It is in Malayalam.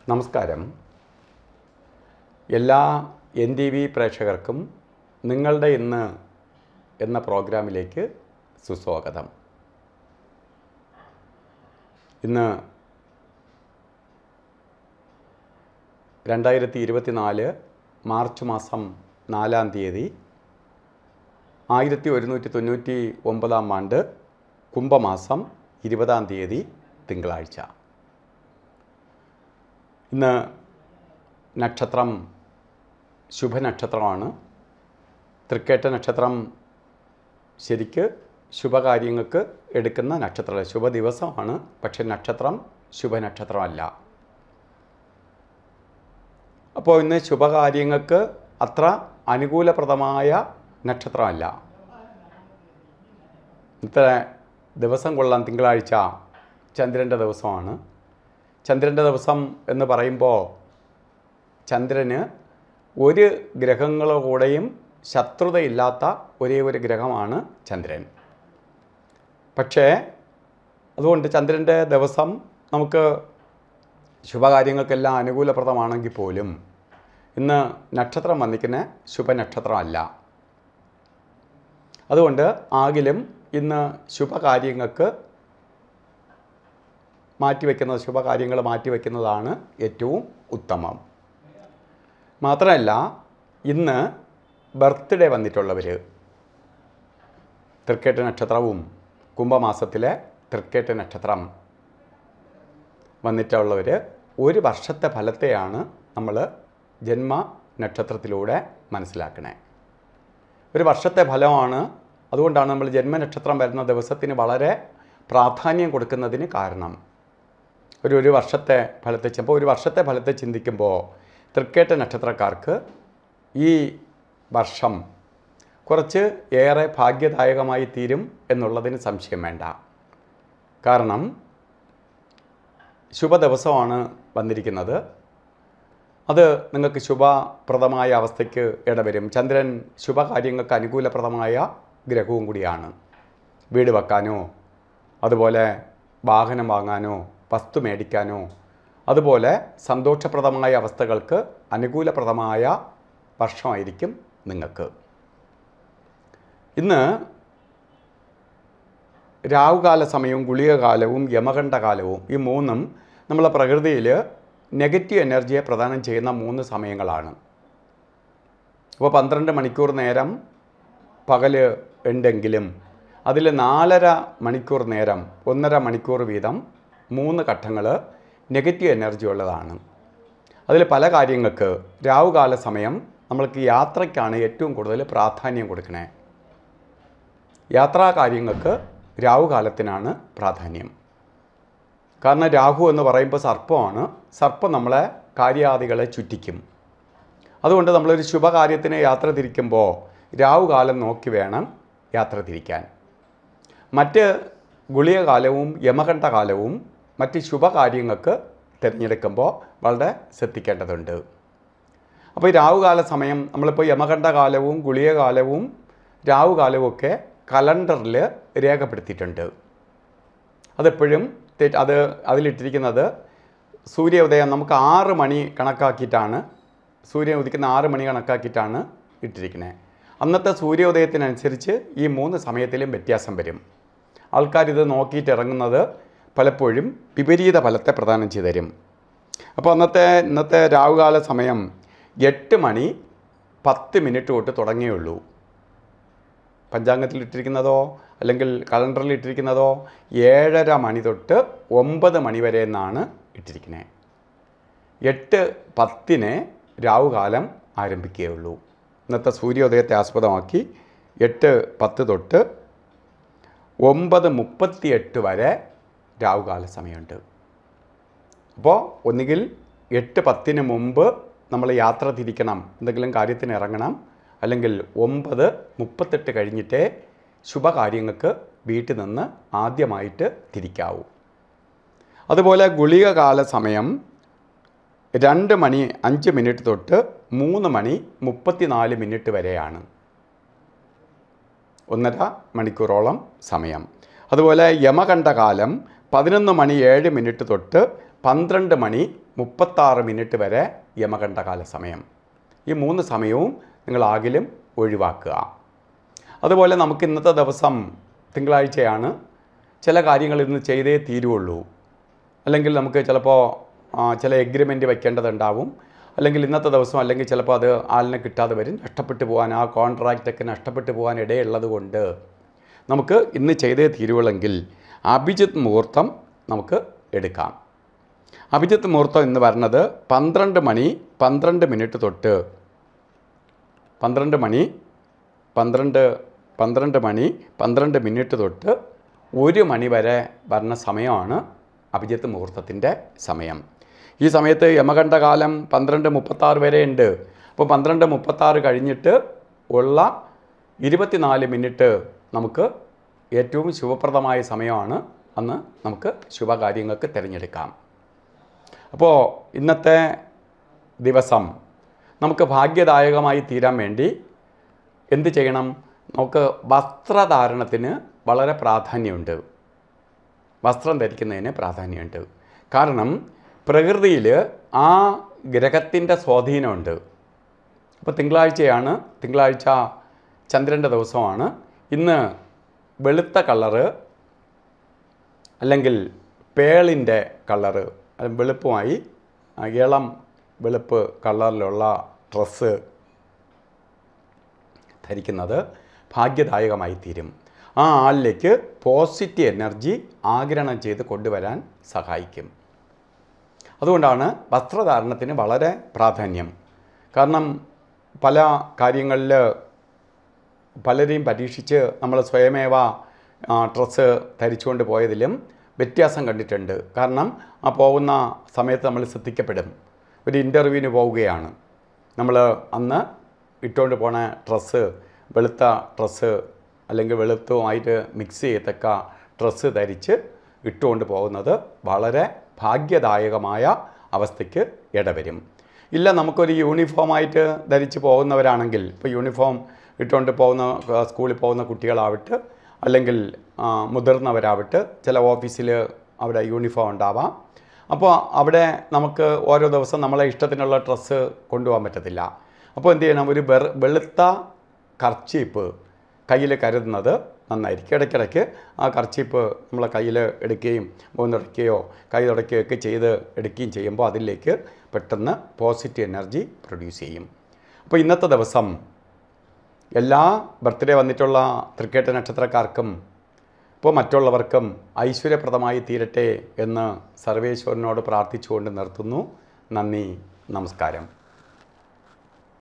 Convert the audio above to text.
നമസ്കാരം എല്ലാ എൻ ടി വി പ്രേക്ഷകർക്കും നിങ്ങളുടെ ഇന്ന് എന്ന പ്രോഗ്രാമിലേക്ക് സുസ്വാഗതം ഇന്ന് രണ്ടായിരത്തി ഇരുപത്തിനാല് മാർച്ച് മാസം നാലാം തീയതി ആയിരത്തി ഒരുന്നൂറ്റി തൊണ്ണൂറ്റി ഒമ്പതാം ആണ്ട് കുംഭമാസം ഇരുപതാം തീയതി തിങ്കളാഴ്ച ഇന്ന് നക്ഷത്രം ശുഭനക്ഷത്രമാണ് തൃക്കേട്ട നക്ഷത്രം ശരിക്ക് ശുഭകാര്യങ്ങൾക്ക് എടുക്കുന്ന നക്ഷത്രം ശുഭ ദിവസമാണ് പക്ഷെ നക്ഷത്രം ശുഭനക്ഷത്രമല്ല അപ്പോൾ ഇന്ന് ശുഭകാര്യങ്ങൾക്ക് അത്ര അനുകൂലപ്രദമായ നക്ഷത്രമല്ല ഇന്നത്തെ ദിവസം കൊള്ളാം തിങ്കളാഴ്ച ചന്ദ്രൻ്റെ ദിവസമാണ് ചന്ദ്രൻ്റെ ദിവസം എന്ന് പറയുമ്പോൾ ചന്ദ്രന് ഒരു ഗ്രഹങ്ങളോ കൂടെയും ശത്രുതയില്ലാത്ത ഒരേ ഒരു ഗ്രഹമാണ് ചന്ദ്രൻ പക്ഷേ അതുകൊണ്ട് ചന്ദ്രൻ്റെ ദിവസം നമുക്ക് ശുഭകാര്യങ്ങൾക്കെല്ലാം അനുകൂലപ്രദമാണെങ്കിൽ പോലും ഇന്ന് നക്ഷത്രം വന്നിക്കുന്ന ശുഭനക്ഷത്രമല്ല അതുകൊണ്ട് ആകിലും ഇന്ന് ശുഭകാര്യങ്ങൾക്ക് മാറ്റിവെക്കുന്നത് ശുഭകാര്യങ്ങൾ മാറ്റിവെക്കുന്നതാണ് ഏറ്റവും ഉത്തമം മാത്രമല്ല ഇന്ന് ബർത്ത്ഡേ വന്നിട്ടുള്ളവർ തൃക്കേട്ട നക്ഷത്രവും കുംഭമാസത്തിലെ തൃക്കേട്ട നക്ഷത്രം വന്നിട്ടുള്ളവർ ഒരു വർഷത്തെ ഫലത്തെയാണ് നമ്മൾ ജന്മ നക്ഷത്രത്തിലൂടെ മനസ്സിലാക്കണേ ഒരു വർഷത്തെ ഫലമാണ് അതുകൊണ്ടാണ് നമ്മൾ ജന്മനക്ഷത്രം വരുന്ന ദിവസത്തിന് വളരെ പ്രാധാന്യം കൊടുക്കുന്നതിന് കാരണം ഒരു ഒരു വർഷത്തെ ഫലത്തെ ചിലപ്പോൾ ഒരു വർഷത്തെ ഫലത്തെ ചിന്തിക്കുമ്പോൾ തൃക്കേട്ട നക്ഷത്രക്കാർക്ക് ഈ വർഷം കുറച്ച് ഏറെ ഭാഗ്യദായകമായി തീരും എന്നുള്ളതിന് സംശയം വേണ്ട കാരണം ശുഭദിവസമാണ് വന്നിരിക്കുന്നത് അത് നിങ്ങൾക്ക് ശുഭപ്രദമായ അവസ്ഥയ്ക്ക് ഇടവരും ചന്ദ്രൻ ശുഭകാര്യങ്ങൾക്ക് അനുകൂലപ്രദമായ ഗ്രഹവും കൂടിയാണ് വീട് വെക്കാനോ അതുപോലെ വാഹനം വാങ്ങാനോ വസ്തു മേടിക്കാനോ അതുപോലെ സന്തോഷപ്രദമായ അവസ്ഥകൾക്ക് അനുകൂലപ്രദമായ വർഷമായിരിക്കും നിങ്ങൾക്ക് ഇന്ന് രാവുകാല സമയവും ഗുളികകാലവും യമകണ്ഠകാലവും ഈ മൂന്നും നമ്മളെ പ്രകൃതിയിൽ നെഗറ്റീവ് എനർജിയെ പ്രദാനം ചെയ്യുന്ന മൂന്ന് സമയങ്ങളാണ് അപ്പോൾ പന്ത്രണ്ട് മണിക്കൂർ നേരം പകൽ ഉണ്ടെങ്കിലും അതിൽ നാലര മണിക്കൂർ നേരം ഒന്നര മണിക്കൂർ വീതം മൂന്ന് ഘട്ടങ്ങൾ നെഗറ്റീവ് എനർജി ഉള്ളതാണ് അതിൽ പല കാര്യങ്ങൾക്ക് രാവുകാല സമയം നമ്മൾക്ക് യാത്രയ്ക്കാണ് ഏറ്റവും കൂടുതൽ പ്രാധാന്യം കൊടുക്കണേ യാത്രാ കാര്യങ്ങൾക്ക് രാവുകാലത്തിനാണ് പ്രാധാന്യം കാരണം രാഹു എന്ന് പറയുമ്പോൾ സർപ്പമാണ് സർപ്പം നമ്മളെ കാര്യാദികളെ ചുറ്റിക്കും അതുകൊണ്ട് നമ്മളൊരു ശുഭകാര്യത്തിന് യാത്ര തിരിക്കുമ്പോൾ രാവുകാലം നോക്കി വേണം യാത്ര തിരിക്കാൻ മറ്റ് ഗുളികകാലവും യമകണ്ഠകാലവും മറ്റ് ശുഭകാര്യങ്ങൾക്ക് തിരഞ്ഞെടുക്കുമ്പോൾ വളരെ ശ്രദ്ധിക്കേണ്ടതുണ്ട് അപ്പോൾ ഈ രാവുകാല സമയം നമ്മളിപ്പോൾ യമകണ്ഠകാലവും ഗുളികകാലവും രാവുകാലവും ഒക്കെ കലണ്ടറിൽ രേഖപ്പെടുത്തിയിട്ടുണ്ട് അതെപ്പോഴും തെ- അത് അതിലിട്ടിരിക്കുന്നത് സൂര്യോദയം നമുക്ക് ആറ് മണി കണക്കാക്കിയിട്ടാണ് സൂര്യൻ ഉദിക്കുന്ന ആറ് മണി കണക്കാക്കിയിട്ടാണ് ഇട്ടിരിക്കുന്നത് അന്നത്തെ സൂര്യോദയത്തിനനുസരിച്ച് ഈ മൂന്ന് സമയത്തിലും വ്യത്യാസം വരും ആൾക്കാരിത് നോക്കിയിട്ട് ഇറങ്ങുന്നത് പലപ്പോഴും വിപരീത ഫലത്തെ പ്രദാനം ചെയ്തു തരും അപ്പോൾ അന്നത്തെ ഇന്നത്തെ രാവുകാല സമയം എട്ട് മണി പത്ത് മിനിറ്റ് തൊട്ട് തുടങ്ങിയുള്ളൂ പഞ്ചാംഗത്തിൽ ഇട്ടിരിക്കുന്നതോ അല്ലെങ്കിൽ കലണ്ടറിൽ ഇട്ടിരിക്കുന്നതോ ഏഴര മണി തൊട്ട് ഒമ്പത് മണി വരെ എന്നാണ് ഇട്ടിരിക്കുന്നത് എട്ട് പത്തിന് രാവുകാലം ആരംഭിക്കുകയുള്ളൂ ഇന്നത്തെ സൂര്യോദയത്തെ ആസ്പദമാക്കി എട്ട് പത്ത് തൊട്ട് ഒമ്പത് മുപ്പത്തിയെട്ട് വരെ രാവുകാല സമയമുണ്ട് അപ്പോൾ ഒന്നുകിൽ എട്ട് പത്തിന് മുമ്പ് നമ്മൾ യാത്ര തിരിക്കണം എന്തെങ്കിലും കാര്യത്തിന് ഇറങ്ങണം അല്ലെങ്കിൽ ഒമ്പത് മുപ്പത്തെട്ട് കഴിഞ്ഞിട്ടേ ശുഭകാര്യങ്ങൾക്ക് വീട്ടിൽ നിന്ന് ആദ്യമായിട്ട് തിരിക്കാവൂ അതുപോലെ ഗുളികകാല സമയം രണ്ട് മണി അഞ്ച് മിനിറ്റ് തൊട്ട് മൂന്ന് മണി മുപ്പത്തിനാല് മിനിറ്റ് വരെയാണ് ഒന്നര മണിക്കൂറോളം സമയം അതുപോലെ യമകണ്ഠകാലം പതിനൊന്ന് മണി ഏഴ് മിനിറ്റ് തൊട്ട് പന്ത്രണ്ട് മണി മുപ്പത്താറ് മിനിറ്റ് വരെ യമകണ്ഠകാല സമയം ഈ മൂന്ന് സമയവും നിങ്ങൾ ആകിലും ഒഴിവാക്കുക അതുപോലെ നമുക്ക് ഇന്നത്തെ ദിവസം തിങ്കളാഴ്ചയാണ് ചില കാര്യങ്ങൾ ഇന്ന് ചെയ്തേ തീരുള്ളൂ അല്ലെങ്കിൽ നമുക്ക് ചിലപ്പോൾ ആ, ചില എഗ്രിമെൻറ്റ് വയ്ക്കേണ്ടതുണ്ടാവും അല്ലെങ്കിൽ ഇന്നത്തെ ദിവസം അല്ലെങ്കിൽ ചിലപ്പോൾ അത് ആളിനെ കിട്ടാതെ വരും നഷ്ടപ്പെട്ടു പോകാൻ ആ കോൺട്രാക്റ്റൊക്കെ നഷ്ടപ്പെട്ടു പോകാൻ ഇടയുള്ളത് കൊണ്ട് നമുക്ക് ഇന്ന് ചെയ്തേ തീരുവെങ്കിൽ അഭിജിത്ത് മുഹൂർത്തം നമുക്ക് എടുക്കാം അഭിജിത്ത് മുഹൂർത്തം എന്ന് പറയുന്നത് പന്ത്രണ്ട് മണി പന്ത്രണ്ട് മിനിറ്റ് തൊട്ട് പന്ത്രണ്ട് മണി പന്ത്രണ്ട് പന്ത്രണ്ട് മണി പന്ത്രണ്ട് മിനിറ്റ് തൊട്ട് ഒരു മണി വരെ വരുന്ന സമയമാണ് അഭിജിത്ത് മുഹൂർത്തത്തിൻ്റെ സമയം ഈ സമയത്ത് യമകണ്ഠകാലം പന്ത്രണ്ട് മുപ്പത്താറ് വരെ ഉണ്ട് അപ്പോൾ പന്ത്രണ്ട് മുപ്പത്താറ് കഴിഞ്ഞിട്ട് ഉള്ള ഇരുപത്തിനാല് മിനിറ്റ് നമുക്ക് ഏറ്റവും ശുഭപ്രദമായ സമയമാണ് അന്ന് നമുക്ക് ശുഭകാര്യങ്ങൾക്ക് തിരഞ്ഞെടുക്കാം അപ്പോൾ ഇന്നത്തെ ദിവസം നമുക്ക് ഭാഗ്യദായകമായി തീരാൻ വേണ്ടി എന്ത് ചെയ്യണം നമുക്ക് വസ്ത്രധാരണത്തിന് വളരെ പ്രാധാന്യമുണ്ട് വസ്ത്രം ധരിക്കുന്നതിന് പ്രാധാന്യമുണ്ട് കാരണം പ്രകൃതിയിൽ ആ ഗ്രഹത്തിൻ്റെ സ്വാധീനമുണ്ട് അപ്പോൾ തിങ്കളാഴ്ചയാണ് തിങ്കളാഴ്ച ചന്ദ്രൻ്റെ ദിവസമാണ് ഇന്ന് വെളുത്ത കളറ് അല്ലെങ്കിൽ പേളിൻ്റെ കളറ് അല്ലെങ്കിൽ വെളുപ്പുമായി ആ, ഇളം വെളുപ്പ് കളറിലുള്ള ഡ്രസ്സ് ധരിക്കുന്നത് ഭാഗ്യദായകമായി തീരും ആ ആളിലേക്ക് പോസിറ്റീവ് എനർജി ആഗിരണം ചെയ്ത് കൊണ്ടുവരാൻ സഹായിക്കും അതുകൊണ്ടാണ് വസ്ത്രധാരണത്തിന് വളരെ പ്രാധാന്യം കാരണം പല കാര്യങ്ങളിൽ പലരെയും പരീക്ഷിച്ച് നമ്മൾ സ്വയമേവ ആ, ഡ്രസ്സ് ധരിച്ചുകൊണ്ട് പോയതിലും വ്യത്യാസം കണ്ടിട്ടുണ്ട് കാരണം ആ പോകുന്ന സമയത്ത് നമ്മൾ ശ്രദ്ധിക്കപ്പെടും ഒരു ഇൻ്റർവ്യൂവിന് പോവുകയാണ് നമ്മൾ അന്ന് ഇട്ടുകൊണ്ട് പോണ ഡ്രസ്സ് വെളുത്ത ഡ്രസ്സ് അല്ലെങ്കിൽ വെളുത്തുമായിട്ട് മിക്സ് ചെയ്യത്തക്ക ഡ്രസ്സ് ധരിച്ച് ഇട്ടുകൊണ്ട് പോകുന്നത് വളരെ ഭാഗ്യദായകമായ അവസ്ഥയ്ക്ക് ഇടവരും ഇല്ല നമുക്കൊരു യൂണിഫോമായിട്ട് ധരിച്ച് പോകുന്നവരാണെങ്കിൽ ഇപ്പോൾ യൂണിഫോം ഇട്ടുകൊണ്ട് പോകുന്ന ആ, സ്കൂളിൽ പോകുന്ന കുട്ടികളാവട്ടെ അല്ലെങ്കിൽ ആ, മുതിർന്നവരാവട്ടെ ചില ഓഫീസിൽ അവിടെ യൂണിഫോം ഉണ്ടാവാം അപ്പോൾ അവിടെ നമുക്ക് ഓരോ ദിവസം നമ്മളെ ഇഷ്ടത്തിനുള്ള ഡ്രസ്സ് കൊണ്ടുപോകാൻ പറ്റത്തില്ല അപ്പോൾ എന്ത് ചെയ്യണം ഒരു വെറു വെളുത്ത കർച്ചീപ്പ് കയ്യിൽ കരുതുന്നത് നന്നായിരിക്കും ഇടയ്ക്കിടയ്ക്ക് ആ കർച്ചീപ്പ് നമ്മളെ കയ്യിൽ എടുക്കുകയും മൂന്നുടയ്ക്കുകയോ കൈ തുടയ്ക്കുകയോ ഒക്കെ ചെയ്ത് എടുക്കുകയും ചെയ്യുമ്പോൾ അതിലേക്ക് പെട്ടെന്ന് പോസിറ്റീവ് എനർജി പ്രൊഡ്യൂസ് ചെയ്യും അപ്പോൾ ഇന്നത്തെ ദിവസം എല്ലാ ബർത്ത്ഡേ വന്നിട്ടുള്ള തൃക്കേട്ട നക്ഷത്രക്കാർക്കും ഇപ്പോൾ മറ്റുള്ളവർക്കും ഐശ്വര്യപ്രദമായി തീരട്ടെ എന്ന് സർവേശ്വരനോട് പ്രാർത്ഥിച്ചുകൊണ്ട് നിർത്തുന്നു നന്ദി നമസ്കാരം